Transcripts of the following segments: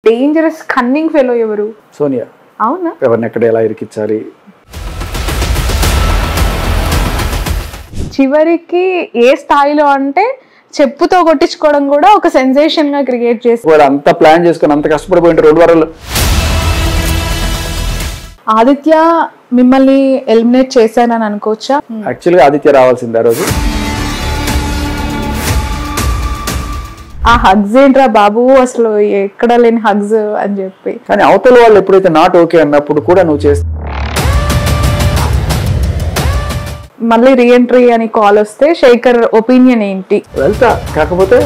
Dangerous cunning fellow ఎవరు సోనియా అవునా ఎవరిని ఎక్కడ ఎలా ఇరికించాలి చివరికి ఏ స్థాయిలో అంటే చెప్పుతో కొట్టించుకోవడం కూడా ఒక సెన్సేషన్ గా క్రియేట్ చేసి వాడు అంత ప్లాన్ చేసుకొని అంత కష్టపడిపోయింటే రెండు వారాలు ఆదిత్య మిమ్మల్ని ఎలిమినేట్ చేశానని అనుకోవచ్చా యాక్చువల్గా ఆదిత్య రావాల్సింది ఆ రోజు ఆ హగ్స్ ఏంట్రా బాబు అసలు ఎక్కడ లేని హగ్స్ అని చెప్పి కానీ అవతల వాళ్ళు ఎప్పుడైతే నాట్ ఓకే అన్నప్పుడు కూడా నువ్వు చేస్తే మళ్ళీ రీఎంట్రీ అని కాల్ వస్తే శేఖర్ ఒపీనియన్ ఏంటి వెళ్తా కాకపోతే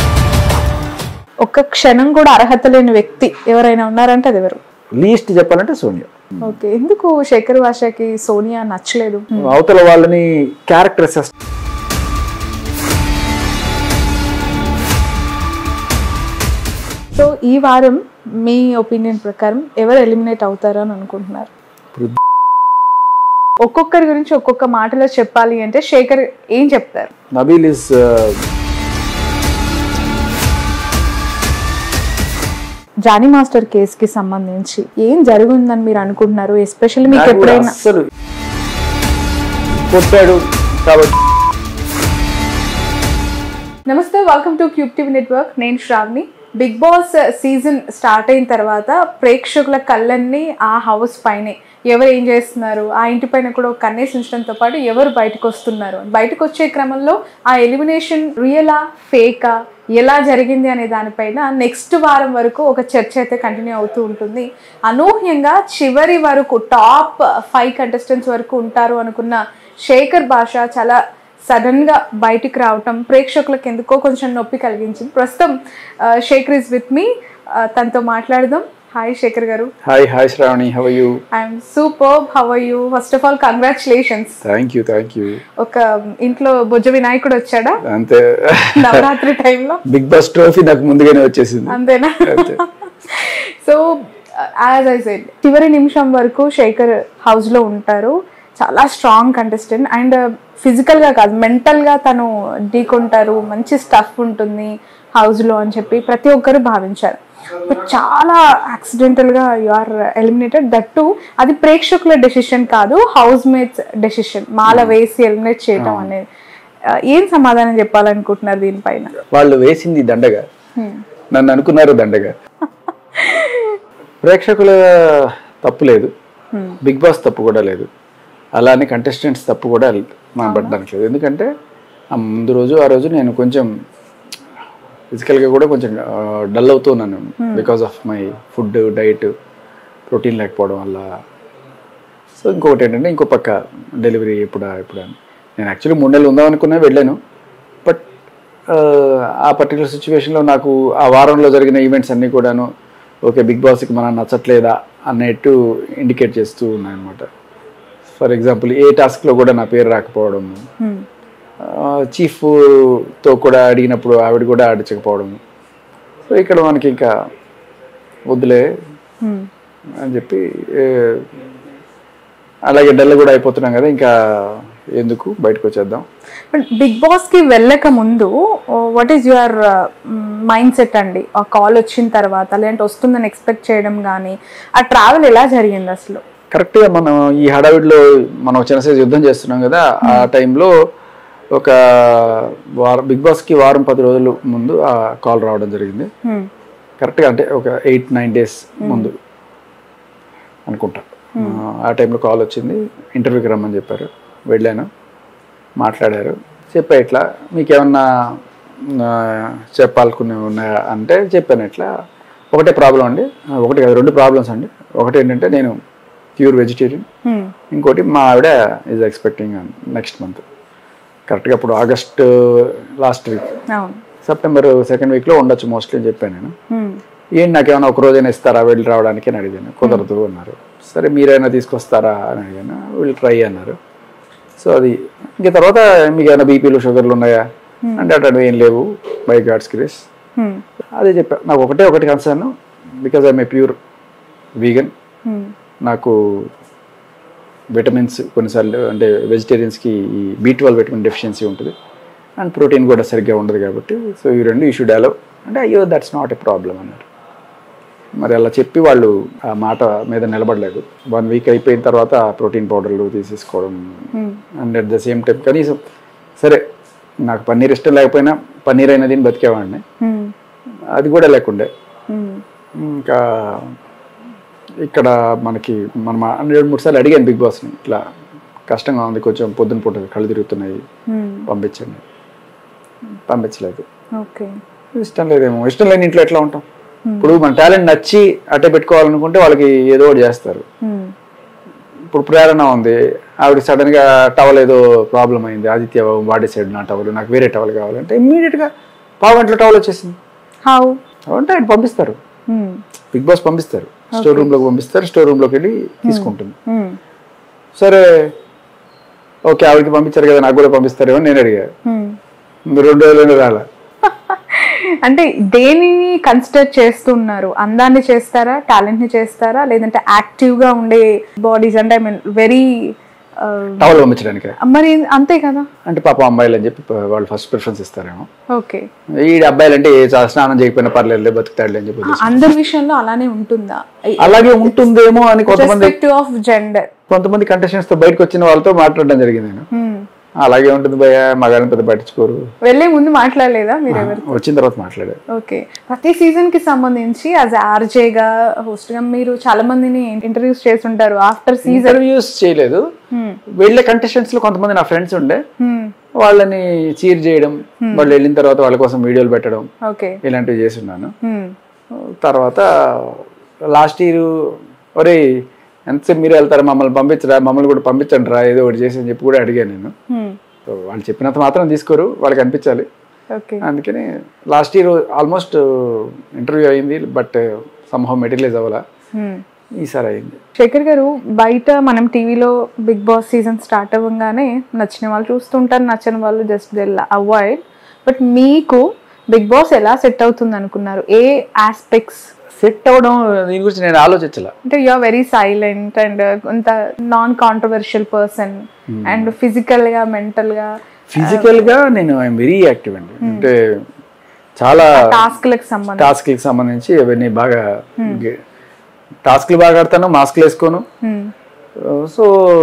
ఒక్క క్షణం కూడా అర్హత లేని వ్యక్తి ఎవరైనా ఉన్నారంటే అది ఎవరు లీస్ట్ చెప్పాలంటే సోనియా ఓకే ఎందుకు శేఖర్ భాషకి సోనియా నచ్చలేదు అవతల వాళ్ళని క్యారెక్టర్ సో ఈ వారం మీ ఒపీనియన్ ప్రకారం ఎవరు ఎలిమినేట్ అవుతారు అని అనుకుంటున్నారు ఒక్కొక్కరి గురించి ఒక్కొక్క మాటలో చెప్పాలి అంటే శేఖర్ ఏం చెప్తారు Nabeel is Jani master case కి సంబంధించి ఏం జరిగిందని మీరు అనుకుంటున్నారు ఎస్పెషల్లీ మీకు ఎప్పుడైనా అస్సలు కొట్టాడు కాబట్టి నమస్తే welcome to Cube TV network నేను Sravani Bigg Boss season start అయిన తర్వాత ప్రేక్షకుల కళ్ళన్నీ ఆ హౌస్ పైనే ఎవరు ఏం చేస్తున్నారు ఆ ఇంటి పైన కూడా ఒక కన్నేసి ఉంచడంతో పాటు ఎవరు బయటకు వస్తున్నారు బయటకు వచ్చే క్రమంలో ఆ ఎలిమినేషన్ రియలా ఫేకా ఎలా జరిగింది అనే దానిపైన నెక్స్ట్ వారం వరకు ఒక చర్చ అయితే కంటిన్యూ అవుతూ ఉంటుంది అనూహ్యంగా చివరి వరకు టాప్ ఫైవ్ కంటెస్టెంట్స్ వరకు ఉంటారు అనుకున్న శేఖర్ భాష చాలా సడన్ గా బయటికి రావటం ప్రేక్షకులకు ఎందుకో కొంచెం నొప్పి కలిగించింది ప్రస్తుతం ఆ, శేఖర్ ఇస్ విత్ మీ తనతో మాట్లాడదాం హాయ్ శేఖర్ గారు hi hi Sravani how you I'm super how are you first of all congratulations thank you thank you ఒక ఇంట్లో బొజ్జ వినాయకుడు వచ్చాడా అంతే నవరాత్రి టైంలో బిగ్ బాస్ ట్రోఫీ నాకు ముందుగానే వచ్చేసింది అంతేనా అంతే. సో యాజ్ ఐ సెడ్ చివరి నిమిషం వరకు శేఖర్ హౌస్ లో ఉంటారు చాలా స్ట్రాంగ్ కంటెస్టెంట్ అండ్ ఫిజికల్ గా కాదు మెంటల్ గా తను ఢీకొంటారు మంచి స్టఫ్ ఉంటుంది హౌస్ లో అని చెప్పి ప్రతి ఒక్కరు భావించారు బట్ చాలా యాక్సిడెంటల్ గా you are eliminated that too అది ప్రేక్షకుల డెసిషన్ కాదు హౌస్ మేట్స్ డెసిషన్ మాల వేసి ఎలిమినేట్ చేయటం అనేది ఆ, ఏం సమాధానం చెప్పాలనుకుంటున్నారు దీనిపైన వాళ్ళు వేసింది దండగా నన్ను అనుకున్నారు దండగా ప్రేక్షకుల తప్పు లేదు బిగ్ బాస్ తప్పు కూడా లేదు అలానే కంటెస్టెంట్స్ తప్పు కూడా మనం పట్టడానికి లేదు ఎందుకంటే ఆ ముందు రోజు ఆ రోజు నేను కొంచెం ఫిజికల్గా కూడా కొంచెం డల్ అవుతూ ఉన్నాను because of my food diet protein లేకపోవడం వల్ల సో ఇంకొకటి ఏంటంటే ఇంకో పక్క డెలివరీ ఎప్పుడా ఎప్పుడా అని. నేను యాక్చువల్లీ మూడు నెలలు ఉందాం అనుకున్నా వెళ్ళాను బట్ ఆ పర్టికులర్ సిచ్యువేషన్లో నాకు ఆ వారంలో జరిగిన ఈవెంట్స్ అన్నీ కూడాను ఓకే బిగ్ బాస్కి మనం నచ్చట్లేదా అన్నట్టు ఇండికేట్ చేస్తూ ఉన్నాయన్నమాట ఫర్ ఎగ్జాంపుల్ ఏ టాస్క్లో కూడా నా పేరు రాకపోవడం చీఫ్తో కూడా అడిగినప్పుడు ఆవిడ కూడా అడిచకపోవడం సో ఇక్కడ మనకి ఇంకా వద్దులే అని చెప్పి ఏ, అలాగే డల్ కూడా అయిపోతున్నాం కదా ఇంకా ఎందుకు బయటకు వచ్చేద్దాం బట్ బిగ్ బాస్ కి వెళ్ళక ముందు what is your mindset అండి ఆ కాల్ వచ్చిన తర్వాత లేదంటే వస్తుందని ఎక్స్పెక్ట్ చేయడం కానీ ఆ ట్రావెల్ ఎలా జరిగింది అసలు కరెక్ట్గా మనం ఈ హడావిడిలో మనం చిన్న సైజ్ యుద్ధం చేస్తున్నాం కదా ఆ టైంలో ఒక వారం బిగ్ బాస్కి వారం పది రోజుల ముందు ఆ కాల్ రావడం జరిగింది Hmm. కరెక్ట్గా అంటే ఒక ఎయిట్ నైన్ డేస్ ముందు అనుకుంటా ఆ టైంలో కాల్ వచ్చింది ఇంటర్వ్యూకి రమ్మని చెప్పారు వెళ్ళాను మాట్లాడారు చెప్పా ఇట్లా మీకేమన్నా ఆ, చెప్పాలనుకునేవి ఉన్నాయా అంటే చెప్పాను ఇట్లా ఒకటే ప్రాబ్లం అండి ఆ, ఒకటి కాదు రెండు ప్రాబ్లమ్స్ అండి ఒకటి ఏంటంటే నేను ప్యూర్ వెజిటేరియన్ Hmm. ఇంకోటి మా ఆవిడ ఈజ్ ఎక్స్పెక్టింగ్ నెక్స్ట్ మంత్ కరెక్ట్గా ఇప్పుడు ఆగస్ట్ లాస్ట్ వీక్ అవును సెప్టెంబర్ సెకండ్ వీక్లో ఉండొచ్చు మోస్ట్లీ అని చెప్పాను నేను Hmm. ఏంటి నాకేమైనా ఒక రోజైనా ఇస్తారా వెళ్ళి రావడానికి అని అడిగాను కుదరదు అన్నారు సరే మీరైనా తీసుకొస్తారా అని అడిగాను వీళ్ళు ట్రై అన్నారు సో అది ఇంక తర్వాత మీకు ఏమైనా బీపీలు షుగర్లు ఉన్నాయా అంటే అటు ఏం లేవు బై గాడ్స్ క్రిస్ Hmm. అదే చెప్పా నాకు ఒకటే ఒకటి concern because I'm a pure vegan Hmm. నాకు విటమిన్స్ కొన్నిసార్లు అంటే వెజిటేరియన్స్కి ఈ బీ ట్వెల్వ్ విటమిన్ డెఫిషియన్సీ ఉంటుంది అండ్ ప్రోటీన్ కూడా సరిగ్గా ఉండదు కాబట్టి సో ఈ రెండు యూ షుడ్ అలవ్ అంటే అయ్యో దట్స్ నాట్ ఎ ప్రాబ్లం అన్నారు మరి అలా చెప్పి వాళ్ళు ఆ మాట మీద నిలబడలేదు వన్ వీక్ అయిపోయిన తర్వాత ప్రోటీన్ పౌడర్లు తీసేసుకోవడం and at the same time కనీసం సరే నాకు పన్నీర్ ఇష్టం లేకపోయినా పన్నీర్ అయినది అని బతికేవాడిని అది కూడా లేకుండే ఇంకా ఇక్కడ మనకి మనం రెండు మూడు సార్లు అడిగాను బిగ్ బాస్ని ఇట్లా కష్టంగా ఉంది కొంచెం పొద్దున పూట కళ్ళు తిరుగుతున్నాయి పంపించండి పంపించలేదు ఓకే ఇష్టం లేదేమో ఇష్టం లేని ఇంట్లో ఎట్లా ఉంటాం ఇప్పుడు మన టాలెంట్ నచ్చి అట్టే పెట్టుకోవాలనుకుంటే వాళ్ళకి ఏదో ఒకటి చేస్తారు ఇప్పుడు ప్రేరణ ఉంది ఆవిడ సడన్ గా టవల్ ఏదో ప్రాబ్లం అయింది ఆదిత్య వాడే సైడ్ నా టవల్ నాకు వేరే టవల్ కావాలంటే ఇమ్మీడియట్ గా పావు గంటల టవల్ వచ్చేసింది హౌ అంటే ఆయన పంపిస్తారు బిగ్ బాస్ పంపిస్తారు స్టోర్ రూమ్ లోకి పంపిస్తారు స్టోర్ రూమ్ లోకి వెళ్ళి తీసుకుంటుంది సరే ఓకే ఆవిడకి పంపించారు కదా నాకు కూడా పంపిస్తారేమో నేను అడిగా మీరు రెండు రోజులు రాలా అంటే దేనిని కన్సిడర్ చేస్తున్నారు అందాన్ని చేస్తారా టాలెంట్ ని చేస్తారా లేదంటే యాక్టివ్ గా ఉండే బాడీస్ అంటే ఐ మీన్ వెరీ టవల్ పంపించడానికి మరి అంతే కదా అంటే పాప అమ్మాయిలు అని చెప్పి వాళ్ళు ఫస్ట్ ప్రిఫరెన్స్ ఇస్తారేమో ఓకే ఈ అబ్బాయిలు అంటే ఏ చా- స్నానం చేయకపోయినా పర్లేదు బతుకుతాడులే అని చెప్పి వదిలేస్తారు. అందరి విషయంలో అలానే ఉంటుందా అలాగే ఉంటుందేమో అని కొంతమంది రెస్పెక్టివ్ ఆఫ్ జెండర్ కొంతమంది కంటెస్టెంట్స్ తో బయటకు వచ్చిన వాళ్ళతో మాట్లాడడం జరిగింది నేను అలాగే ఉంటుంది భయ మగాళ్ళని పెద్ద పట్టించుకోరు వెళ్ళే ముందు మాట్లాడలేదా మీరు ఎవరు వచ్చిన తర్వాత మాట్లాడారు ఓకే ప్రతి సీజన్ కి సంబంధించి యాజ్ ఆర్జేగా హోస్ట్ గా మీరు చాలా మందిని ఇంటర్వ్యూస్ చేస్తుంటారు ఆఫ్టర్ సీజన్ ఇంటర్వ్యూస్ చేయలేదు వెళ్ళే కంటెస్టెంట్స్ లో కొంతమంది నా ఫ్రెండ్స్ ఉండే వాళ్ళని చీర్ చేయడం వాళ్ళు వెళ్ళిన తర్వాత వాళ్ళ కోసం వీడియోలు పెట్టడం ఓకే ఇలాంటివి చేస్తున్నాను తర్వాత లాస్ట్ ఇయర్ ఒరే ఎంతసేపు మీరు వెళ్తారా మమ్మల్ని పంపించరా మమ్మల్ని కూడా పంపించండి రా ఏదో ఒకటి చేసి అని చెప్పి కూడా అడిగాను నేను సో వాళ్ళు చెప్పినంత మాత్రం తీసుకోరు వాళ్ళకి అనిపించాలి ఓకే అందుకని లాస్ట్ ఇయర్ ఆల్మోస్ట్ ఇంటర్వ్యూ అయింది బట్ సంహవ్ మెటీరియలైజ్ అవ్వాల ఈసారి అయింది శేఖర్ గారు బయట మనం టీవీలో బిగ్ బాస్ సీజన్ స్టార్ట్ అవ్వగానే నచ్చిన వాళ్ళు చూస్తుంటారు నచ్చని వాళ్ళు జస్ట్ దిల్ అవాయిడ్ బట్ మీకు బిగ్ బాస్ ఎలా సెట్ అవుతుంది అనుకున్నారు ఏ ఆస్పెక్ట్స్ సెట్ అవ్వడం దీని గురించి నేను ఆలోచించాల అంటే you are very silent and కొంత non controversial person and physical గా మెంటల్ గా ఫిజికల్ గా నేను ఐఎమ్ వెరీ యాక్టివ్ అండి అంటే చాలా టాస్క్లకు సంబంధించి టాస్క్కి సంబంధించి అవన్నీ బాగా టాస్క్లు బాగా ఆడతాను మాస్క్లు వేసుకోను Hmm. సో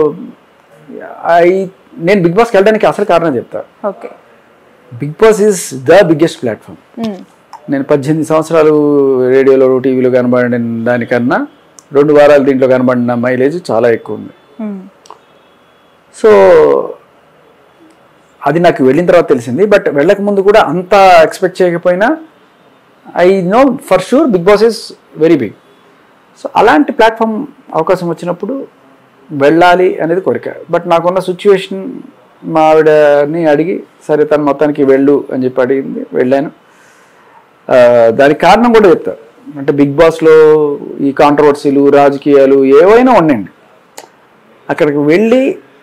ఐ నేను బిగ్ బాస్కి వెళ్ళడానికి అసలు కారణం చెప్తా okay Bigg Boss is the biggest platform Hmm. నేను పద్దెనిమిది సంవత్సరాలు రేడియోలో టీవీలో కనబడిన దానికన్నా రెండు వారాలు దీంట్లో కనబడిన మైలేజ్ చాలా ఎక్కువ ఉంది Hmm. సో అది నాకు వెళ్ళిన తర్వాత తెలిసింది బట్ వెళ్ళక ముందు కూడా అంత ఎక్స్పెక్ట్ చేయకపోయినా I know for sure Bigg Boss is very big so అలాంటి ప్లాట్ఫామ్ అవకాశం వచ్చినప్పుడు వెళ్ళాలి అనేది కోరిక బట్ నాకున్న సిచ్యువేషన్ మా ఆవిడని అడిగి సరే తను మొత్తానికి వెళ్ళు అని చెప్పి అడిగింది వెళ్ళాను ఆ, దానికి కారణం కూడా చెప్తా అంటే బిగ్ బాస్లో ఈ కాంట్రవర్సీలు రాజకీయాలు ఏవైనా ఉండండి అక్కడికి వెళ్ళి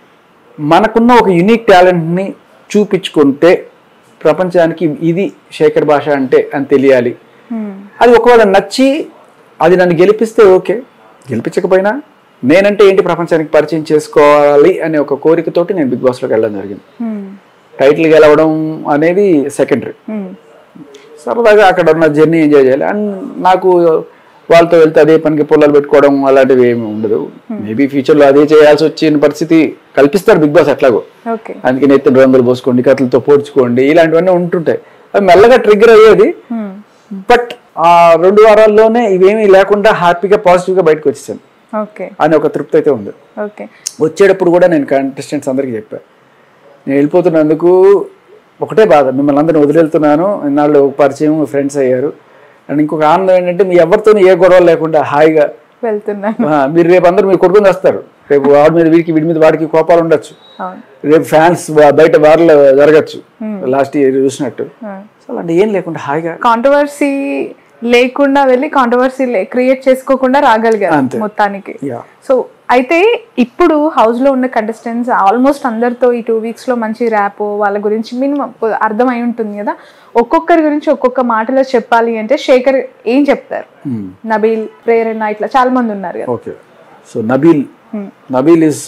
మనకున్న ఒక యూనిక్ టాలెంట్ని చూపించుకుంటే ప్రపంచానికి ఇది శేఖర్ భాష అంటే అని తెలియాలి Hmm. అది ఒకవేళ నచ్చి అది నన్ను గెలిపిస్తే ఓకే గెలిపించకపోయినా నేనంటే ఏంటి ప్రపంచానికి పరిచయం చేసుకోవాలి అనే ఒక కోరికతోటి నేను బిగ్ బాస్లోకి వెళ్ళడం జరిగింది Hmm. టైటిల్ గెలవడం అనేది సెకండరీ Hmm. సరదాగా అక్కడ ఉన్న జర్నీ ఎంజాయ్ చేయాలి అండ్ నాకు వాళ్ళతో వెళ్తే అదే పనికి పొలాలు పెట్టుకోవడం అలాంటివి ఏమి ఉండదు మేబీ ఫ్యూచర్లో అదే చేయాల్సి వచ్చిన పరిస్థితి కల్పిస్తారు బిగ్ బాస్ ఎట్లాగో ఓకే అందుకని ఎత్తిన రంగులు పోసుకోండి కథలతో పోడ్చుకోండి ఇలాంటివన్నీ ఉంటుంటాయి అవి మెల్లగా ట్రిగ్గర్ అయ్యేది Hmm. బట్ ఆ రెండు వారాల్లోనే ఇవేమీ లేకుండా హ్యాపీగా పాజిటివ్గా బయటకు వచ్చేసాను ఓకే అని ఒక తృప్తి అయితే ఉంది ఓకే వచ్చేటప్పుడు కూడా నేను కంటెస్టెంట్స్ అందరికీ చెప్పా నేను వెళ్ళిపోతున్నందుకు ఒకటే బాధ మిమ్మల్ని అందరిని వదిలేస్తున్నాను ఇన్నాళ్ళు పరిచయం ఫ్రెండ్స్ అయ్యారు అండ్ ఇంకొక ఆనందం ఏంటంటే మీ ఎవరితోనూ ఏ గొడవలు లేకుండా హాయిగా వెళ్తున్నాను ఆ, మీరు రేపు అందరూ మీరు కొడుకుని వస్తారు రేపు వాడి మీద వీడికి వీడి మీద వాడికి కోపాలు ఉండొచ్చు అవును రేపు ఫ్యాన్స్ బయట బార్లో జరగచ్చు లాస్ట్ ఇయర్ చూసినట్టు సో అలాంటి ఏం లేకుండా హాయిగా కాంట్రవర్సీ లేకుండా వెళ్ళి కాంట్రవర్సీ క్రియేట్ చేసుకోకుండా రాగలిగారు అంతే. మొత్తానికి యా సో అయితే ఇప్పుడు హౌస్ లో ఉన్న కంటెస్టెంట్స్ ఆల్మోస్ట్ అందరితో ఈ టూ వీక్స్ లో మంచి ర్యాప్ వాళ్ళ గురించి మినిమం అర్థమై ఉంటుంది కదా ఒక్కొక్కరి గురించి ఒక్కొక్క మాటలో చెప్పాలి అంటే శేఖర్ ఏం చెప్తారు నబీల్ ప్రేరణ ఇట్లా చాలా మంది ఉన్నారు కదా okay so Nabeel Nabeel is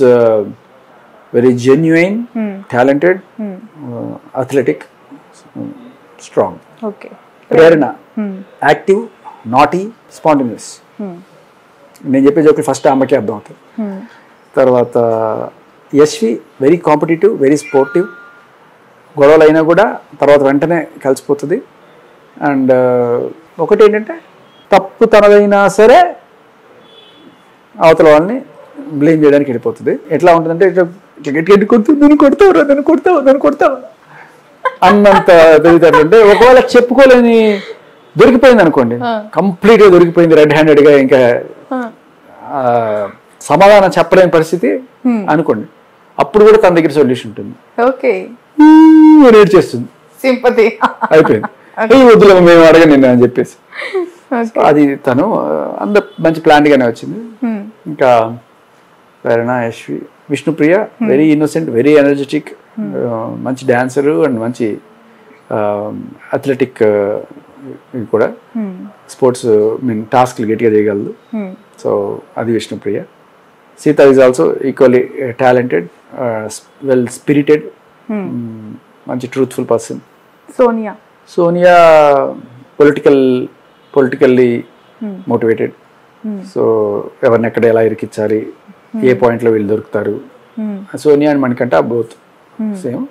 very genuine talented athletic strong okay Prerana active naughty spontaneous నేను చెప్పే జోకులు ఫస్ట్ అమ్మకే అర్థం అవుతుంది తర్వాత Yashvi very competitive very sportive గొడవలు అయినా కూడా తర్వాత వెంటనే కలిసిపోతుంది అండ్ ఒకటి ఏంటంటే తప్పు తనదైనా సరే అవతల వాళ్ళని బ్లేమ్ చేయడానికి వెళ్ళిపోతుంది ఎట్లా ఉంటుందంటే ఇట్లా ఇట్లా గట్టి గట్టి కొడుతుంది నన్ను కొడతావు రా, నన్ను కొడతావు నన్ను కొడతావు అన్నంత తెలివితేటలు అంటే ఒకవేళ చెప్పుకోలేని దొరికిపోయింది అనుకోండి కంప్లీట్గా దొరికిపోయింది రెడ్ హ్యాండెడ్గా ఇంకా ఆ, సమాధానం చెప్పలేని పరిస్థితి అనుకోండి అప్పుడు కూడా తన దగ్గర సొల్యూషన్ ఉంటుంది ఓకే రేట్ చేస్తుంది సింపతి అయిపోయింది ఏ వద్దులే మేము అడగ నిన్న అని చెప్పేసి So, అది తను అంత మంచి ప్లాన్ గానే వచ్చింది ఇంకా Prerana Yashvi Vishnupriya very innocent very energetic మంచి డాన్సరు అండ్ మంచి అథ్లెటిక్ ఇది కూడా స్పోర్ట్స్ మీన్ టాస్క్లు గట్టిగా చేయగలదు సో అది Vishnupriya Seetha is also equally talented well spirited మంచి truthful person Sonia Sonia political politically motivated so ఎవరిని ఎక్కడ ఎలా ఇరికించాలి ఏ పాయింట్లో వీళ్ళు దొరుకుతారు సోనియా అండ్ మనకంటే బోత్ సేమ్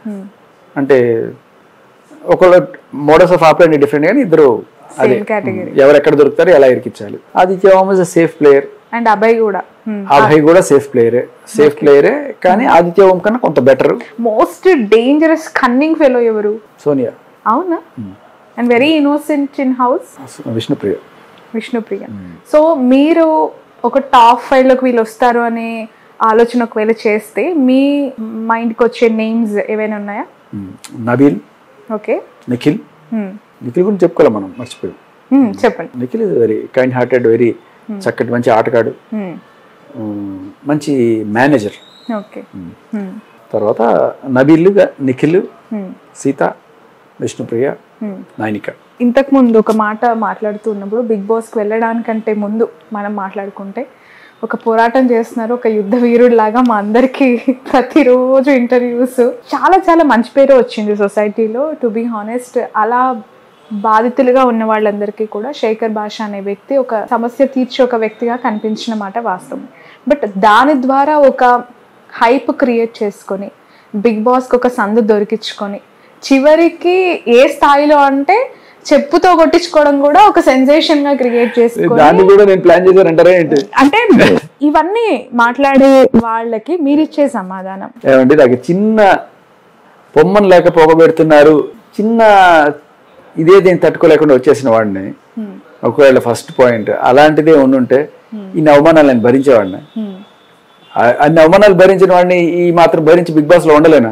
అంటే ఒకళ్ళ మోడల్స్ ఆఫ్ ఆపరేట్ డిఫరెంట్ కానీ ఇద్దరు అదే category. ఎవరు ఎక్కడ దొరుకుతారు ఎలా ఇరికించాలి Aditya Om is a safe player and Abhay కూడా అభయ్ కూడా సేఫ్ ప్లేయరే సేఫ్ ప్లేయరే కానీ ఆదిత్య ఓం కన్నా కొంత better most dangerous cunning fellow ఎవరు సోనియా అవునా and very innocent in house Vishnupriya Vishnupriya so మీరు ఒక టాప్ ఫైవ్ లోకి వీళ్ళు వస్తారు అనే ఆలోచన ఒకవేళ చేస్తే మీ మైండ్కి వచ్చే నేమ్స్ ఏవైనా ఉన్నాయా మ్మ్. నబీల్ ఓకే నిఖిల్ నిఖిల్ గురించి చెప్పుకోవాలి మనం మర్చిపోయాం చెప్పండి Nikhil is very kind hearted very చక్కటి మంచి ఆటగాడు మ్మ్. మంచి మేనేజర్ ఓకే తర్వాత నబీల్ నిఖిల్ సీత విష్ణుప్రియ నైనిక ఇంతకు ముందు ఒక మాట మాట్లాడుతూ ఉన్నప్పుడు బిగ్ బాస్కి వెళ్ళడానికంటే ముందు మనం మాట్లాడుకుంటే ఒక పోరాటం చేస్తున్నారు ఒక యుద్ధ వీరుడు లాగా మా అందరికి ప్రతిరోజు ఇంటర్వ్యూస్ చాలా చాలా మంచి పేరు వచ్చింది సొసైటీలో టు బీ హానెస్ట్ అలా బాధితులుగా ఉన్న వాళ్ళందరికీ కూడా శేఖర్ భాష అనే వ్యక్తి ఒక సమస్య తీర్చే ఒక వ్యక్తిగా కనిపించిన మాట వాస్తవం బట్ దాని ద్వారా ఒక హైప్ క్రియేట్ చేసుకొని బిగ్ బాస్కి ఒక సందు దొరికించుకొని చివరికి ఏ స్థాయిలో అంటే చెప్పుతో కొట్టించుకోవడం కూడా ఒక సెన్సేషన్ గా క్రియేట్ చేసుకొని దాన్ని కూడా నేను ప్లాన్ చేశానంటారా ఏంటి అంటే ఇవన్నీ మాట్లాడే వాళ్ళకి మీరిచ్చే సమాధానం ఏమంటే నాకు చిన్న పొమ్మను లేక పొగబెడుతున్నారు చిన్న ఇదే దీన్ని తట్టుకోలేకుండా వచ్చేసిన వాడిని ఒకవేళ ఫస్ట్ పాయింట్ అలాంటిదే ఉండుంటే ఇన్ని అవమానాలు నేను భరించేవాడిని ఆ- అన్ని అవమానాలు భరించిన వాడిని ఈ మాత్రం భరించి బిగ్ బాస్ లో ఉండలేనా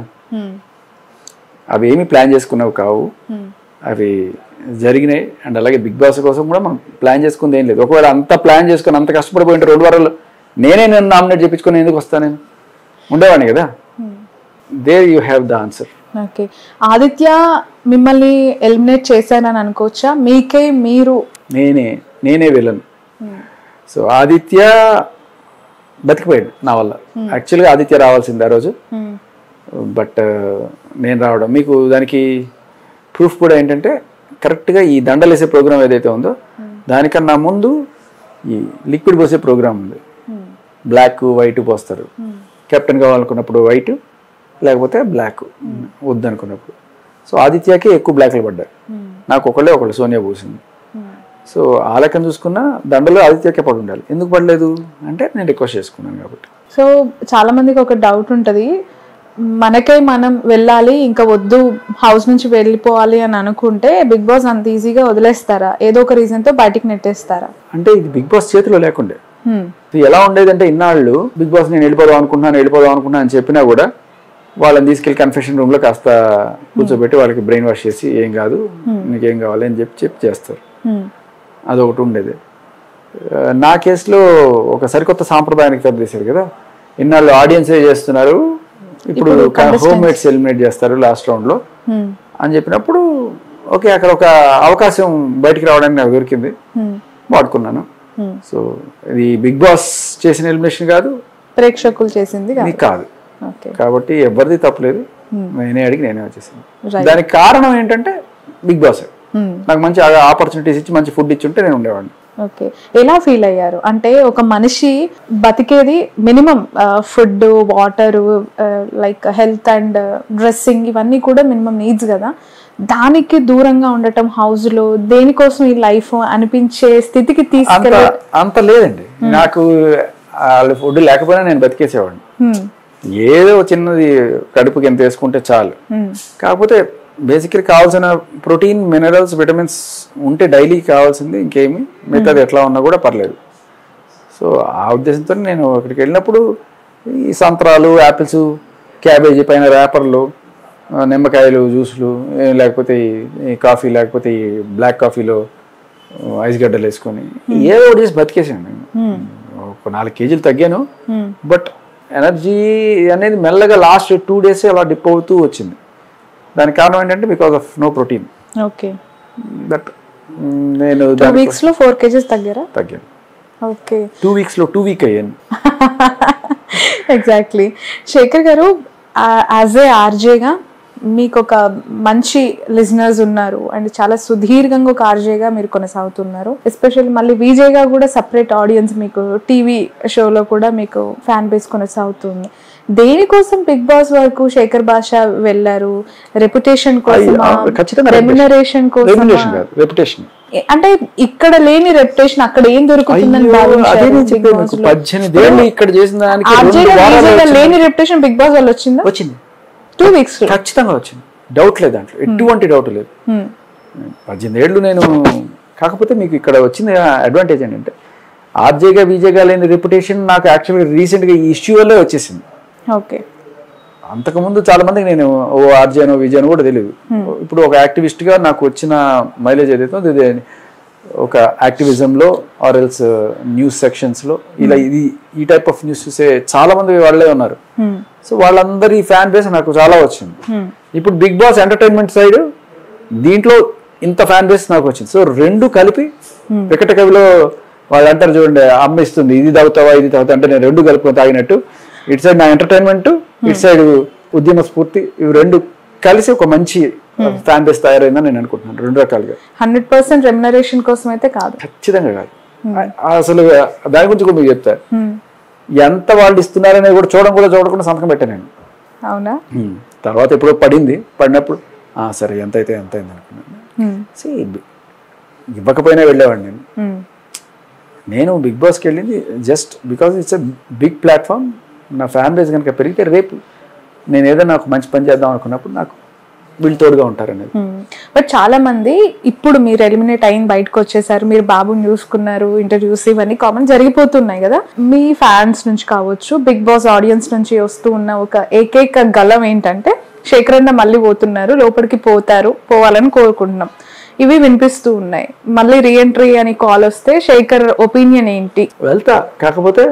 అవి ఏమి ప్లాన్ చేసుకున్నవి కావు అవి జరిగినాయి అండ్ అలాగే బిగ్ బాస్ కోసం కూడా మనం ప్లాన్ చేసుకుంది ఏం లేదు ఒకవేళ అంత ప్లాన్ చేసుకుని అంత కష్టపడిపోయింటే రెండు వారాలు నేనే నేను నామినేట్ చేయించుకొని ఎందుకు వస్తాను నేను ఉండేవాడిని కదా there you have the answer okay Aditya మిమ్మల్ని ఎలిమినేట్ చేశానని అనుకోవచ్చా మీకే మీరు నేనే నేనే విలన్ సో ఆదిత్య బతికిపోయాడు నా వల్ల యాక్చువల్గా ఆదిత్య రావాల్సింది ఆ రోజు బట్ నేను రావడం మీకు దానికి ప్రూఫ్ కూడా ఏంటంటే కరెక్ట్గా ఈ దండలేసే ప్రోగ్రామ్ ఏదైతే ఉందో దానికన్నా ముందు ఈ లిక్విడ్ పోసే ప్రోగ్రామ్ ఉంది బ్లాక్ వైట్ పోస్తారు కెప్టెన్ కావాలనుకున్నప్పుడు వైట్ లేకపోతే బ్లాక్ వద్దనుకున్నప్పుడు సో ఆదిత్యకి ఎక్కువ బ్లాక్లు పడ్డాయి నాకు ఒకళ్ళే ఒకళ్ళు సోనియా పోసింది సో ఆ లెక్కన చూసుకున్న దండలో ఆదిత్యకే పడి ఉండాలి ఎందుకు పడలేదు అంటే నేను రిక్వెస్ట్ చేసుకున్నాను కాబట్టి సో చాలా మందికి ఒక డౌట్ ఉంటుంది మనకై మనం వెళ్ళాలి ఇంకా వద్దు హౌస్ నుంచి వెళ్ళిపోవాలి అని అనుకుంటే బిగ్ బాస్ అంత ఈజీగా వదిలేస్తారా ఏదో ఒక రీజన్ తో బయటికి నెట్టేస్తారా అంటే ఇది బిగ్ బాస్ చేతిలో లేకుండే హ్మ్. ఇది ఎలా ఉండేదంటే ఇన్నాళ్ళు బిగ్ బాస్ నేను వెళ్ళిపోదాం అనుకుంటున్నాను వెళ్ళిపోదాం అనుకుంటున్నాను అని చెప్పినా కూడా వాళ్ళని తీసుకెళ్లి కన్ఫెషన్ రూమ్ లో కాస్త కూర్చోబెట్టి వాళ్ళకి బ్రెయిన్ వాష్ చేసి ఏం కాదు నీకేం కావాలి అని చెప్పి చెప్పి చేస్తారు హ్మ్. అదొకటి ఉండేది ఆ, నా కేసులో ఒక సరికొత్త సాంప్రదాయానికి తెరదీశారు కదా ఇన్నాళ్ళు ఆడియన్సే చేస్తున్నారు ఇప్పుడు హోమ్ మేడ్స్ ఎలిమినేట్ చేస్తారు లాస్ట్ రౌండ్ లో హ్మ్. అని చెప్పినప్పుడు ఓకే అక్కడ ఒక అవకాశం బయటికి రావడానికి నాకు దొరికింది హ్మ్. వాడుకున్నాను Hmm. సో ఇది బిగ్ బాస్ చేసిన ఎలిమినేషన్ కాదు ప్రేక్షకులు చేసింది కాదు. ఇది కాదు ఓకే కాబట్టి ఎవరిది తప్పలేదు నేనే అడిగి నేనే వచ్చేసాను Right. దానికి కారణం ఏంటంటే బిగ్ బాస్ నాకు మంచి ఆపర్చునిటీస్ ఇచ్చి మంచి ఫుడ్ ఇచ్చి ఉంటే నేను ఉండేవాడిని ఓకే ఎలా ఫీల్ అయ్యారు అంటే ఒక మనిషి బతికేది minimum food water like health and dressing ఇవన్నీ కూడా మినిమం నీడ్స్ కదా దానికి దూరంగా ఉండటం హౌస్ లో దేనికోసం ఈ లైఫ్ అనిపించే స్థితికి అంత తీసుకెళ్ళ అంత లేదండి నాకు వాళ్ళ ఫుడ్ లేకపోయినా నేను బతికేసేవాడిని ఏదో చిన్నది కడుపుకి ఎంత వేసుకుంటే చాలు కాకపోతే బేసిక్లీ కావాల్సిన ప్రోటీన్ మినరల్స్ విటమిన్స్ ఉంటే డైలీ కావాల్సింది ఇంకేమి మిగతాది ఎట్లా ఉన్నా కూడా పర్లేదు సో ఆ ఉద్దేశంతో నేను అక్కడికి వెళ్ళినప్పుడు ఈ సంత్రాలు యాపిల్స్ క్యాబేజీ పైన ర్యాపర్లు ఆ, నిమ్మకాయలు జ్యూసులు ఏ, లేకపోతే ఈ- ఈ కాఫీ లేకపోతే ఈ బ్లాక్ కాఫీలో ఐస్ గడ్డలు వేసుకొని ఏదో ఒకటి చేసి బతికేసాను నేను ఒక నాలుగు కేజీలు తగ్గాను బట్ ఎనర్జీ అనేది మెల్లగా లాస్ట్ టూ డేస్ అలా డిప్ అవుతూ వచ్చింది దానికి కారణం ఏంటంటే because of no protein okay but నేను టూ దానికి వీక్స్ లో ఫోర్ కేజెస్ తగ్గారా తగ్గాను ఓకే టూ వీక్స్లో టూ వీక్ అయ్యాను ఎగ్జాక్ట్లీ శేఖర్ గారు యాజ్ ఏ ఆర్జేగా మీకు ఒక మంచి లిజనర్స్ ఉన్నారు అండ్ చాలా సుదీర్ఘంగా ఒక ఆర్జేగా మీరు కొనసాగుతున్నారు ఎస్పెషల్లీ మళ్ళీ విజయ్గా కూడా సపరేట్ ఆడియన్స్ మీకు టీవీ షోలో కూడా మీకు ఫ్యాన్ బేస్ కొనసాగుతుంది దేనికోసం బిగ్ బాస్ వరకు శేఖర్ భాష వెళ్ళారు రెప్యుటేషన్ కోసం ఆ, ఖచ్చితంగా రెమ్యునరేషన్ కోసం రెమ్యునేషన్ కాదు రెప్యుటేషన్ అంటే ఇక్కడ లేని రెప్యుటేషన్ అక్కడ ఏం దొరుకుతుందని అదే నేను భావించారు Big చెప్పాను Boss మీకు లో? పద్దెనిమిది ఏళ్ళు ఇక్కడ చేసిన దానికి రెండు ఆర్జేగా వారాలు విజయ్గా వచ్చింది. లేని రెప్యుటేషన్ బిగ్ బాస్ వాళ్ళు వచ్చిందా వచ్చింది టూ వీక్స్ ఖచ్చితంగా వచ్చింది డౌట్ లేదు దాంట్లో ఎటువంటి డౌట్ లేదు పద్దెనిమిది ఏళ్ళు నేను కాకపోతే మీకు ఇక్కడ వచ్చింది అడ్వాంటేజ్ ఏంటంటే ఆర్జేగా విజేగా లేని రెప్యుటేషన్ నాకు యాక్చువల్గా రీసెంట్గా ఈ ఇష్యూ వల్లే వచ్చేసింది ఓకే అంతకుముందు చాలా మందికి నేను ఓ ఆర్జేనో విజయనో కూడా తెలియదు ఇప్పుడు ఒక యాక్టివిస్ట్ గా నాకు వచ్చిన మైలేజ్ ఏదైతే ఉందో ఇది ఒక యాక్టివిజంలో ఆర్ ఎల్స్ న్యూస్ సెక్షన్స్ లో ఇలా ఇది ఈ టైప్ ఆఫ్ న్యూస్ చూసే చాలా మంది వాళ్ళే ఉన్నారు సో వాళ్ళందరి ఫ్యాన్ బేస్ నాకు చాలా వచ్చింది ఇప్పుడు బిగ్ బాస్ ఎంటర్టైన్మెంట్ సైడ్ దీంట్లో ఇంత ఫ్యాన్ బేస్ నాకు వచ్చింది సో రెండు కలిపి వికట కవిలో వాళ్ళు అంటారు చూడండి అమ్మ ఇస్తుంది ఇది తాగుతావా ఇది తాగుతావా అంటే నేను రెండు కలుపుకొని తాగినట్టు ఇటు సైడ్ నా ఎంటర్టైన్మెంట్ ఇటు సైడ్ ఉద్యమ స్ఫూర్తి ఇవి రెండు కలిసి ఒక మంచి ఫ్యాన్ బేస్ తయారైందని నేను అనుకుంటున్నాను రెండు రకాలుగా హండ్రెడ్ పర్సెంట్ రెమ్యునరేషన్ కోసం అయితే కాదు ఖచ్చితంగా కాదు ఆ- అసలు దాని గురించి కూడా మీకు చెప్తా ఎంత వాళ్ళు ఇస్తున్నారనేది కూడా చూడడం కూడా చూడకుండా సంతకం పెట్టాను నేను అవునా ఉమ్. తర్వాత ఎప్పుడో పడింది పడినప్పుడు "ఆ, సరే ఎంత అయితే ఎంత అయింది అనుకున్నాను Hmm. See, బి- ఇవ్వకపోయినా వెళ్ళేవాడిని నేను Hmm. నేను బిగ్ బాస్కి వెళ్ళింది just because it's a big platform నా ఫ్యాన్ బేస్ కనుక పెరిగితే రేపు నేను ఏదైనా ఒక మంచి పని చేద్దాం అనుకున్నప్పుడు నాకు వీళ్ళు తోడుగా ఉంటారనేది బట్ చాలా మంది ఇప్పుడు మీరు ఎలిమినేట్ అయిన బయటకు వచ్చేసారు మీరు బాబుని చూసుకున్నారు ఇంటర్వ్యూస్ ఇవన్నీ కామన్ జరిగిపోతున్నాయి కదా మీ ఫ్యాన్స్ నుంచి కావచ్చు బిగ్ బాస్ ఆడియన్స్ నుంచి వస్తూ ఉన్న ఒక ఏకైక గలం ఏంటంటే శేఖర్ అన్న మళ్ళీ పోతున్నారు లోపలికి పోతారు పోవాలని కోరుకుంటున్నాం ఇవి వినిపిస్తూ ఉన్నాయి మళ్ళీ రీఎంట్రీ అని కాల్ వస్తే శేఖర్ ఒపీనియన్ ఏంటి వెళ్తా కాకపోతే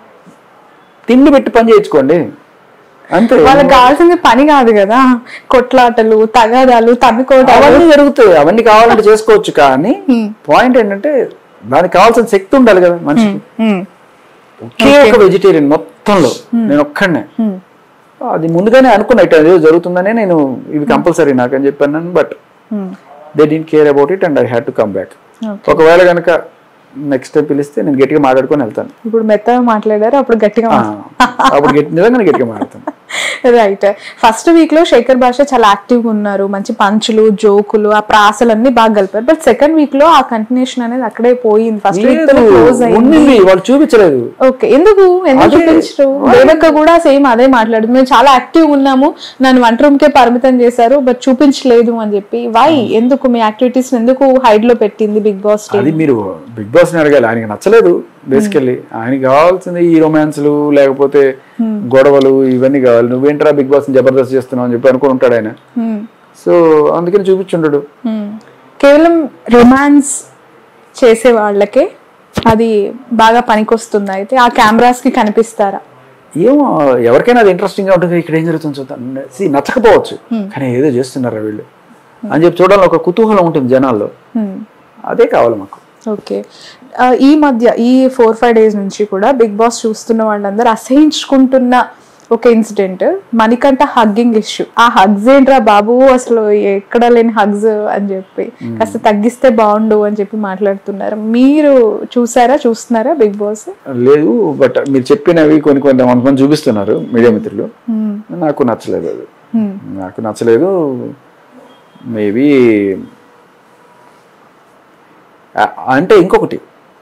తిండి పెట్టి పని చేయించుకోండి అంతే వాళ్ళకి కావాల్సింది పని కాదు కదా కొట్లాటలు తగాదాలు తన్నుకోవటాలు అవన్నీ జరుగుతాయి అవన్నీ కావాలంటే చేసుకోవచ్చు కానీ పాయింట్ ఏంటంటే దానికి కావాల్సిన శక్తి ఉండాలి కదా మనిషికి Hmm. ఒకే ఒక వెజిటేరియన్ మొత్తంలో నేను ఒక్కడనే అది ముందుగానే అనుకున్నా ఇట్లా ఏదో జరుగుతుందనే నేను ఇవి కంపల్సరీ నాకు అని చెప్పాను but Hmm. They didn't care about it and I had to come back Okay. ఒకవేళ కనుక నెక్స్ట్ టైం పిలిస్తే నేను గట్టిగా మాట్లాడుకొని వెళ్తాను ఇప్పుడు మెత్తగా మాట్లాడారు అప్పుడు గట్టిగా ఆ, అప్పుడు గట్టి నిజంగా గట్టిగా మాట్లాడతాను రైట్ ఫస్ట్ వీక్ లో శేఖర్ భాష చాలా యాక్టివ్ గా ఉన్నారు మంచి పంచులు జోకులు ఆ ప్రాసలు అన్ని బాగా కలిపారు బట్ సెకండ్ వీక్ లో ఆ కంటిన్యూషన్ అనేది అక్కడే పోయింది ఫస్ట్ వీక్ తో లేదు, క్లోజ్ అయింది ఉండింది వాళ్ళు చూపించలేదు ఓకే ఎందుకు ఎందుకు అదే. చూపించరు దేవక్క కూడా సేమ్ అదే మాట్లాడింది మేము చాలా యాక్టివ్ ఉన్నాము నన్ను వన్ రూమ్ కే పరిమితం చేశారు బట్ చూపించలేదు అని చెప్పి వై ఎందుకు మీ యాక్టివిటీస్ ఎందుకు హైడ్ లో పెట్టింది బిగ్ బాస్ అది మీరు బిగ్ బాస్ ని అడగాలి ఆయనకి నచ్చలేదు బేసికల్లీ ఆయనకి కావాల్సింది ఈ రొమాన్స్లు లేకపోతే గొడవలు ఇవన్నీ కావాలి నువ్వేంట్రా బిగ్ బాస్ జబర్దస్త్ చేస్తున్నావు అని చెప్పి అనుకుని ఉంటాడు ఆయన సో అందుకని చూపించుండడు కేవలం రొమాన్స్ చేసే వాళ్ళకే అది బాగా పనికొస్తుంది అయితే ఆ కెమెరాస్ కి కనిపిస్తారా ఏమో ఎవరికైనా అది ఇంట్రెస్టింగ్ గా ఉంటుంది ఇక్కడ ఏం జరుగుతుంది చూద్దాం See, నచ్చకపోవచ్చు కానీ ఏదో చేస్తున్నారా వీళ్ళు అని చెప్పి చూడాలని ఒక కుతూహలం ఉంటుంది జనాల్లో అదే కావాలి మాకు ఓకే ఈ మధ్య ఈ ఫోర్ ఫైవ్ డేస్ నుంచి కూడా బిగ్ బాస్ చూస్తున్న వాళ్ళందరూ అసహించుకుంటున్న ఒక ఇన్సిడెంట్ మణికంఠ హగ్గింగ్ ఇష్యూ ఆ హగ్స్ ఏంట్రా బాబు అసలు ఎక్కడ లేని హగ్స్ అని చెప్పి కాస్త తగ్గిస్తే బాగుండు అని చెప్పి మాట్లాడుతున్నారు మీరు చూసారా చూస్తున్నారా బిగ్ బాస్ లేదు బట్ మీరు చెప్పినవి కొన్ని కొన్ని కొంతమంది చూపిస్తున్నారు మీడియా మిత్రులు నాకు నచ్చలేదు అది నాకు నచ్చలేదు మేబీ అంటే ఇంకొకటి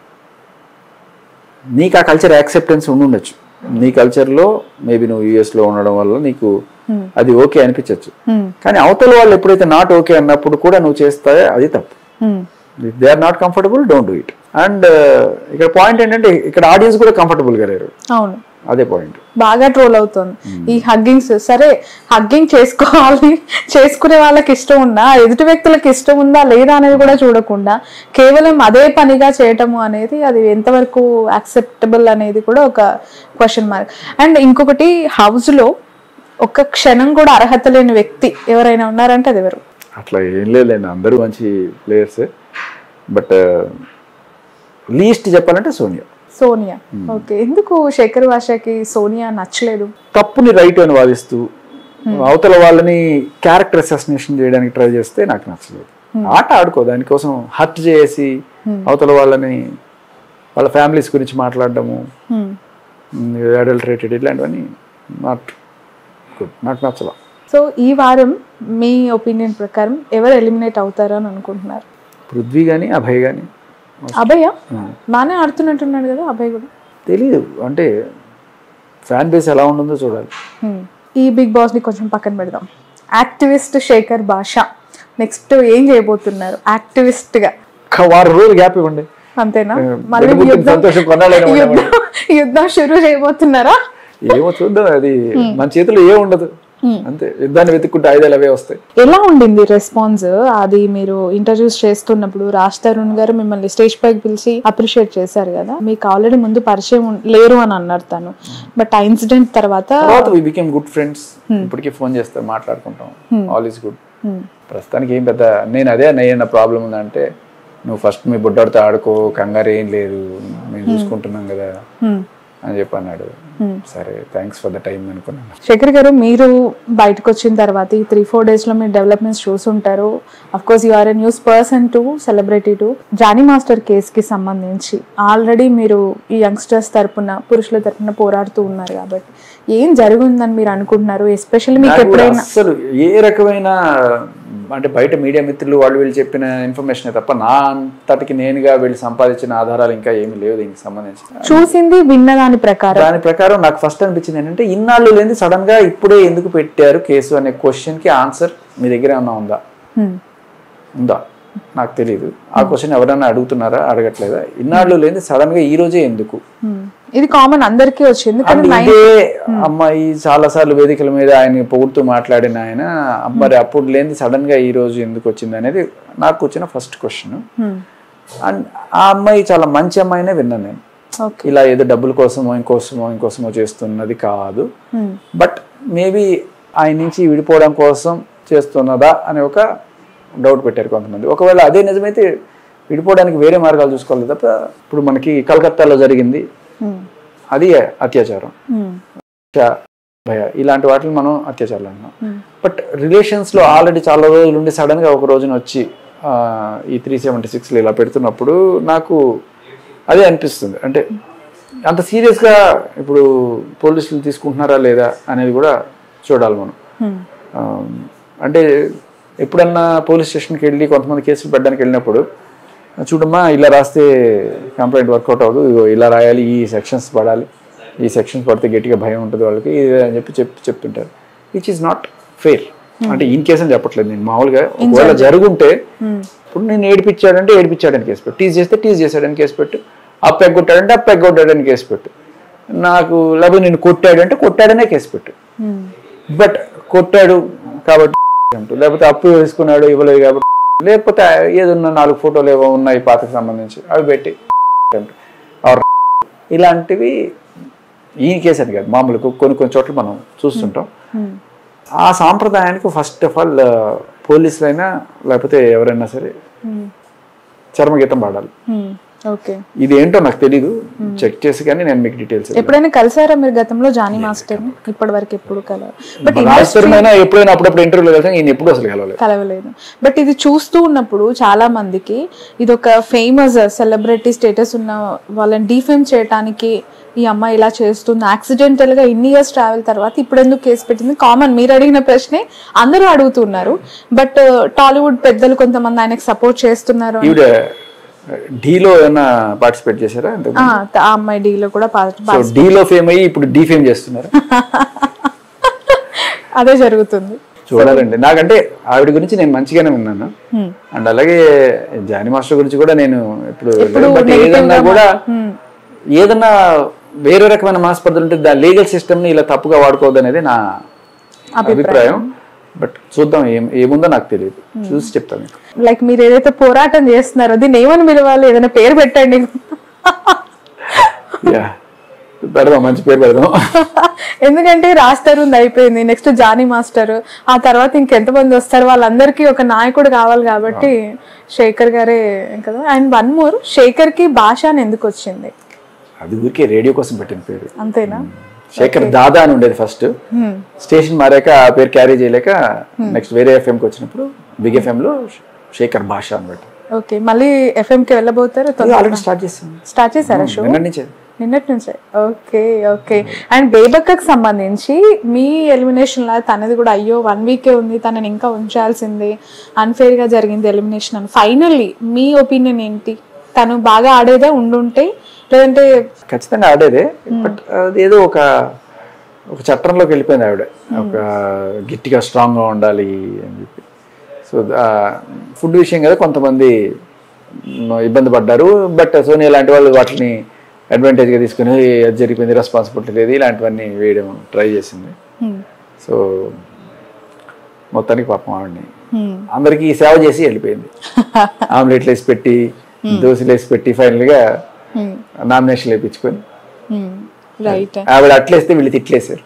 నీకు ఆ కల్చర్ యాక్సెప్టెన్స్ ఉండి ఉండొచ్చు నీ కల్చర్లో మేబీ నువ్వు యూఎస్లో ఉండడం వల్ల నీకు అది ఓకే అనిపించవచ్చు కానీ అవతల వాళ్ళు ఎప్పుడైతే నాట్ ఓకే అన్నప్పుడు కూడా నువ్వు చేస్తావే అది తప్పు they are not comfortable don't do it and ఇక్కడ పాయింట్ ఏంటంటే ఇక్కడ ఆడియన్స్ కూడా కంఫర్టబుల్గా లేరు అవును అదే పాయింట్ బాగా ట్రోల్ అవుతుంది ఈ హగ్గింగ్స్ సరే హగ్గింగ్ చేసుకోవాలి చేసుకునే వాళ్ళకి ఇష్టం ఉందా ఎదుటి వ్యక్తులకు ఇష్టం ఉందా లేదా అనేది కూడా చూడకుండా కేవలం అదే పనిగా చేయటము అనేది అది ఎంతవరకు యాక్సెప్టబుల్ అనేది కూడా ఒక క్వశ్చన్ మార్క్ అండ్ ఇంకొకటి house లో ఒక్క క్షణం కూడా అర్హత లేని వ్యక్తి ఎవరైనా ఉన్నారంటే అది ఎవరు అట్లా ఏం లేదండి అందరూ మంచి ప్లేయర్స్ బట్ లీస్ట్ చెప్పాలంటే సోనియా సోనియా ఓకే ఎందుకు శేఖర్ భాషకి సోనియా నచ్చలేదు తప్పుని రైట్ అని వాదిస్తూ అవతల వాళ్ళని క్యారెక్టర్ అసాసినేషన్ చేయడానికి ట్రై చేస్తే నాకు నచ్చలేదు ఆట ఆడుకో దానికోసం హర్ట్ చేసి అవతల వాళ్ళని వాళ్ళ ఫ్యామిలీస్ గురించి మాట్లాడడము Hmm. అడల్టరేటెడ్ ఇట్లాంటివన్నీ నాట్ గుడ్ నాకు నచ్చలా సో ఈ వారం మీ ఒపీనియన్ ప్రకారం ఎవరు ఎలిమినేట్ అవుతారు అని అనుకుంటున్నారు పృథ్వీ కానీ అభయ్ కానీ అభయ బాగానే ఆడుతున్నట్టున్నాడు కదా అభయ్ కూడా తెలీదు అంటే ఫ్యాన్ బేస్ ఎలా ఉంటుందో చూడాలి Hmm. ఈ బిగ్ బాస్ ని కొంచెం పక్కన పెడదాం యాక్టివిస్ట్ శేఖర్ భాష నెక్స్ట్ ఏం చేయబోతున్నారు యాక్టివిస్ట్ గా ఒక్క వారం రోజులు గ్యాప్ ఇవ్వండి అంతేనా ఏ, మళ్ళీ బిడ్డ పుట్టిన యుద్ధం సంతోషం కొన్నాళ్ళైనా ఉండమని. యుద్ధం యుద్ధం షురూ చేయబోతున్నారా ఏమో చూద్దాం అది మన చేతిలో ఏ ఉండదు అంతే యుద్ధాన్ని వెతుక్కుంటే ఆయుధాలు అవే వస్తాయి ఎలా ఉండింది రెస్పాన్స్ అది మీరు ఇంటర్వ్యూస్ చేస్తున్నప్పుడు రాజ్ తరుణ్ గారు మిమ్మల్ని స్టేజ్ పైకి పిలిచి అప్రిషియేట్ చేశారు కదా మీకు ఆల్రెడీ ముందు పరిచయం ఉన్- లేరు అని అన్నారు తను బట్ ఆ ఇన్సిడెంట్ తర్వాత తర్వాత వి బికేమ్ గుడ్ ఫ్రెండ్స్ ఇప్పటికీ ఫోన్ చేస్తే మాట్లాడుకుంటాం ఆల్ ఈస్ గుడ్ Hmm. ప్రస్తుతానికి ఏం పెద్ద నేను అదే అన్నయ్య ప్రాబ్లం ఉందంటే నువ్వు ఫస్ట్ మీ బుడ్డడితో ఆడుకో కంగారు ఏం లేదు మేము చూసుకుంటున్నాం కదా Hmm. అని చెప్పి అన్నాడు సరే థ్యాంక్స్ ఫర్ ద టైం అనుకున్నాను శేఖర్ గారు మీరు బయటకు వచ్చిన తర్వాత ఈ త్రీ ఫోర్ డేస్ లో మీరు డెవలప్మెంట్స్ చూసుంటారు of course you are a news person to celebrity to Jani master case కి సంబంధించి ఆల్రెడీ మీరు ఈ యంగ్స్టర్స్ తరపున పురుషుల తరపున పోరాడుతూ ఉన్నారు కాబట్టి ఏం జరుగుందని మీరు అనుకుంటున్నారు ఎస్పెషల్లీ మీకు నాకు కూడా ఎప్పుడైనా అస్సలు ఏ రకమైన అంటే బయట మీడియా మిత్రులు వాళ్ళు వీళ్ళు చెప్పిన ఇన్ఫర్మేషన్ తప్ప నా అంతటికి నేనుగా వీళ్ళు సంపాదించిన ఆధారాలు ఇంకా ఏమీ లేవు దీనికి సంబంధించి చూసింది విన్న దాని ప్రకారం దాని ప్రకారం నాకు ఫస్ట్ అనిపించింది ఏంటంటే ఇన్నాళ్ళు లేని సడన్ గా ఇప్పుడే ఎందుకు పెట్టారు కేసు అనే క్వశ్చన్ కి ఆన్సర్ మీ దగ్గర ఏమన్నా ఉందా Hmm. ఉందా నాకు తెలియదు ఆ క్వశ్చన్ ఎవరైనా అడుగుతున్నారా అడగట్లేదా ఇన్నాళ్ళు లేని సడన్ గా ఈ రోజే ఎందుకు Hmm. ఇది కామన్ అందరికీ వచ్చింది కానీ అండ్ ఇదే అమ్మాయి చాలా సార్లు వేదికల మీద ఆయన పొగుడుతూ మాట్లాడిన ఆయన మరి అప్పుడు లేని సడన్ గా ఈ రోజు ఎందుకు వచ్చింది అనేది నాకు వచ్చిన ఫస్ట్ క్వశ్చన్ అండ్ ఆ అమ్మాయి చాలా మంచి అమ్మాయినే విన్నాను నేను ఓకే ఇలా ఏదో డబ్బుల కోసమో ఇంకోసమో ఇంకోసమో చేస్తున్నది కాదు బట్ మేబీ ఆయన నుంచి విడిపోవడం కోసం చేస్తున్నదా అనే ఒక డౌట్ పెట్టారు కొంతమంది ఒకవేళ అదే నిజమైతే విడిపోవడానికి వేరే మార్గాలు చూసుకోవాలి తప్ప ఇప్పుడు మనకి కలకత్తాలో జరిగింది అది అత్యాచారం చ- భయ ఇలాంటి వాటిని మనం అత్యాచారాలు అన్నాం బట్ రిలేషన్స్లో ఆల్రెడీ చాలా రోజులు ఉండి సడన్గా ఒక రోజున వచ్చి ఆ, ఈ త్రీ సెవెంటీ సిక్స్లో ఇలా పెడుతున్నప్పుడు నాకు అదే అనిపిస్తుంది అంటే అంత సీరియస్గా ఇప్పుడు పోలీసులు తీసుకుంటున్నారా లేదా అనేది కూడా చూడాలి మనం ఆ, అంటే ఎప్పుడన్నా పోలీస్ స్టేషన్కి వెళ్ళి కొంతమంది కేసులు పెట్టడానికి వెళ్ళినప్పుడు చూడమ్మా ఇలా రాస్తే కంప్లైంట్ వర్కౌట్ అవ్వదు ఇగో ఇలా రాయాలి ఈ సెక్షన్స్ పడాలి ఈ సెక్షన్స్ పడితే గట్టిగా భయం ఉంటుంది వాళ్ళకి ఇది అని చెప్పి చెప్పి చెప్తుంటారు విచ్ ఈస్ నాట్ ఫెయిర్ అంటే ఇన్ కేసు అని చెప్పట్లేదు నేను మామూలుగా ఒకవేళ జరుగుంటే ఇప్పుడు నేను ఏడిపించాడంటే ఏడిపించాడని కేసు పెట్టు టీజ్ చేస్తే టీజ్ చేశాడని కేసు పెట్టు అప్పు ఎగ్గొట్టాడంటే అప్పు ఎగ్గొట్టాడని కేసు పెట్టు నాకు లేకపోతే నేను కొట్టాడంటే కొట్టాడనే కేసు పెట్టు బట్ కొట్టాడు కాబట్టి అంటూ లేకపోతే అప్పు వేసుకున్నాడు ఇవ్వలేదు కాబట్టి లేకపోతే ఏదన్నా నాలుగు ఫోటోలు ఏవో ఉన్నాయి పాతకు సంబంధించి అవి పెట్టి అంటూ ఆర్ ఇలాంటివి ఈ కేసు అని కాదు మామూలుగా కొన్ని కొన్ని చోట్ల మనం చూస్తుంటాం ఆ సాంప్రదాయానికి ఫస్ట్ ఆఫ్ ఆల్ పోలీసులైనా లేకపోతే ఎవరైనా సరే చర్మగీతం పాడాలి ఓకే ఇది ఏంటో నాకు తెలీదు చెక్ చేసి కానీ నేను మీకు డీటెయిల్స్ ఎప్పుడైనా కలిసారా మీరు గతంలో జానీ మాస్టర్ ఇప్పటి వరకు ఎప్పుడు కల బట్ రాజస్థానమైనా ఎప్పుడైనా అప్పుడప్పుడు ఇంటర్వ్యూలో కలిసాను ఈయన ఎప్పుడు అసలు కలవలేదు కలవలేదు బట్ ఇది చూస్తూ ఉన్నప్పుడు చాలా మందికి ఇది ఒక ఫేమస్ సెలబ్రిటీ స్టేటస్ ఉన్న వాళ్ళని డిఫేమ్ చేయడానికి ఈ అమ్మాయి ఇలా చేస్తుంది యాక్సిడెంటల్ గా ఇన్ని ఇయర్స్ ట్రావెల్ తర్వాత ఇప్పుడు ఎందుకు కేసు పెట్టింది కామన్ మీరు అడిగిన ప్రశ్నే అందరూ అడుగుతున్నారు బట్ టాలీవుడ్ పెద్దలు కొంతమంది ఆయనకు సపోర్ట్ చేస్తున్నారు ఈవిడ డీలో ఏమైనా పార్టిసిపేట్ చేశారా ఆ, ఆ అమ్మాయి డీలో కూడా పా- సో డీలో ఫేమ్ అయ్యి ఇప్పుడు డీ ఫేమ్ చేస్తున్నారు అదే జరుగుతుంది చూడాలండి నాకంటే ఆవిడ గురించి నేను మంచిగానే విన్నాను Hmm. అండ్ అలాగే జానీ మాస్టర్ గురించి కూడా నేను ఇప్పుడు ఎప్పుడు బట్ negative ఏదన్నా గా కూడా Hmm. ఏదన్నా వేరే రకమైన మాస్పర్ధలు ఉంటే దా లీగల్ సిస్టమ్ ని ఇలా తప్పుగా వాడుకోవద్దు అనేది నా అభిప్రాయం బట్ చూద్దాం ఏం ఏముందో నాకు తెలియదు చూసి చెప్తాను మీకు లైక్ మీరు ఏదైతే పోరాటం చేస్తున్నారో దీన్ని ఏమని పిలవాలి ఏదైనా పేరు పెట్టండి యా పెడదాం మంచి పేరు పెడదాం ఎందుకంటే రాస్తారు అయిపోయింది నెక్స్ట్ జానీ మాస్టర్ ఆ తర్వాత ఇంకెంతమంది వస్తారు వాళ్ళందరికీ ఒక నాయకుడు కావాలి కాబట్టి శేఖర్ గారే కదా అండ్ వన్ మోర్ శేఖర్ కి భాష అని ఎందుకు వచ్చింది అది ఊరికే రేడియో కోసం పెట్టిన పేరు అంతేనా శేఖర్ దాదా అని ఉండేది ఫస్ట్ స్టేషన్ మారాక ఆ పేరు క్యారీ చేయలేక నెక్స్ట్ వేరే ఎఫ్ఎంకి వచ్చినప్పుడు బిగ్ ఎఫ్ఎం లో శేఖర్ భాష అనమాట ఓకే మళ్ళీ FM కి వెళ్ళబోతారు ఆల్రెడీ స్టార్ట్ చేస్తాం స్టార్ట్ చేశారా షో నిన్నటి నుంచే నిన్నటి నుంచే ఓకే ఓకే అండ్ బేబక్కకి సంబంధించి మీ ఎలిమినేషన్ లా తనది కూడా అయ్యో వన్ వీకే ఉంది తనని ఇంకా ఉంచాల్సింది అన్ఫేర్ గా జరిగింది ఎలిమినేషన్ అని ఫైనల్లీ మీ ఒపీనియన్ ఏంటి తను బాగా ఆడేదే ఉండుంటే లేదంటే ఖచ్చితంగా ఆడేదే బట్ అది ఏదో ఒక ఒక చట్టంలోకి వెళ్ళిపోయింది ఆవిడ ఒక గట్టిగా స్ట్రాంగ్గా ఉండాలి అని చెప్పి సో ఫుడ్ విషయం కదా కొంతమంది మ్, ఇబ్బంది పడ్డారు బట్ సోనియా లాంటి వాళ్ళు వాటిని అడ్వాంటేజ్గా తీసుకుని "ఏ, అది జరిగిపోయింది రెస్పాన్సిబిలిటీ లేదు ఇలాంటివన్నీ వేయడం ట్రై చేసింది హ్మ్, సో మొత్తానికి పాపం ఆవిడని హ్మ్, అందరికీ సేవ చేసి వెళ్ళిపోయింది ఆమ్లెట్లు వేసి పెట్టి దోశలు వేసి పెట్టి ఫైనల్గా హ్మ్, నామినేషన్ వేయించుకొని హ్మ్, రైట్ ఆవిడ అట్లేస్తే వీళ్ళు తిట్లేశారు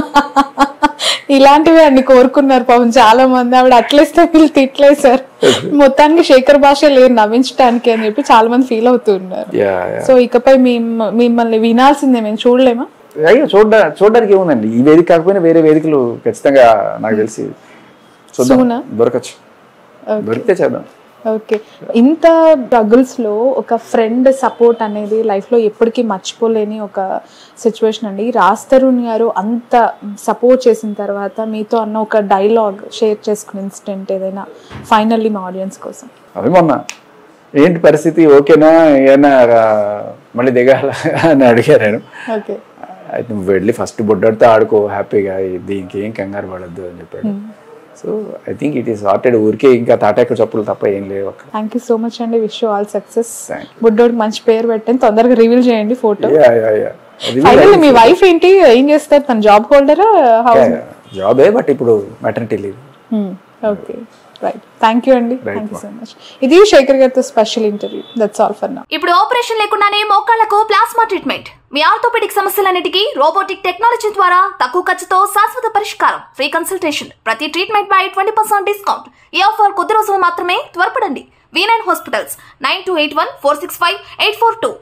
ఇలాంటివి అన్ని కోరుకున్నారు పాపం చాలా మంది ఆవిడ అట్లేస్తే వీళ్ళు తిట్లేసారు మొత్తానికి శేఖర్ భాష లేదు నవ్వించడానికి అని చెప్పి చాలా మంది ఫీల్ అవుతున్నారు యా యా. సో ఇకపై మిమ్- మిమ్మల్ని వినాల్సిందే మేము చూడలేమా అయ్యో చూడ చూడడానికి ఏముందండి ఈ వేదిక కాకపోయినా వేరే వేదికలు ఖచ్చితంగా నాకు తెలిసి చూద్దాం Soon ఆ? దొరకచ్చు దొరికితే చేద్దాం ఓకే ఇంత స్ట్రగుల్స్ లో ఒక ఫ్రెండ్ సపోర్ట్ అనేది లైఫ్ లో ఎప్పటికీ మర్చిపోలేని ఒక సిచ్యువేషన్ అండి రాజ్ తరుణ్ గారు అంత సపోర్ట్ చేసిన తర్వాత మీతో అన్న ఒక డైలాగ్ షేర్ చేసుకునే ఇన్సిడెంట్ ఏదైనా ఫైనల్లీ మా ఆడియన్స్ కోసం అవి మొన్న ఏంటి పరిస్థితి ఓకేనా ఏమైనా ఆ, మళ్ళీ దిగాల అని అడిగారు నేను ఓకే అయితే నువ్వు వెళ్ళి ఫస్ట్ బుడ్డడితో ఆడుకో హ్యాపీగా దీనికి ఏం కంగారు పడద్దు అని చెప్పాడు so I think it is sorted ఊరికే ఇంకా తాటాకు చెప్పులు తప్ప ఏం లేవు అక్కడ థ్యాంక్ యూ సో మచ్ అండి విష్ ఆల్ సక్సెస్ Thank బుడ్డోడికి మంచి పేరు పెట్టండి తొందరగా రివీల్ చేయండి ఫోటో యా యా యా అది ఫైనల్లీ మీ వైఫ్ ఏంటి ఏం చేస్తారు తన జాబ్ హోల్డరా హౌస్ జాబే బట్ ఇప్పుడు maternity leave okay right thank you అండి థ్యాంక్ యూ సో మచ్ ఇది శేఖర్ గారితో special interview that's all for నా ఇప్పుడు ఆపరేషన్ లేకుండానే మోకాళ్లకు ప్లాస్మా ట్రీట్మెంట్ మీ ఆర్థోపెడిక్ సమస్యలన్నిటికీ రోబోటిక్ టెక్నాలజీ ద్వారా తక్కువ ఖర్చుతో శాశ్వత పరిష్కారం ఫ్రీ కన్సల్టేషన్ ప్రతి ట్రీట్మెంట్ పై ట్వంటీ పర్సెంట్ డిస్కౌంట్ ఈ ఆఫర్ కొద్ది రోజులు మాత్రమే త్వరపడండి V nine hospitals nine two eight one four six five eight four two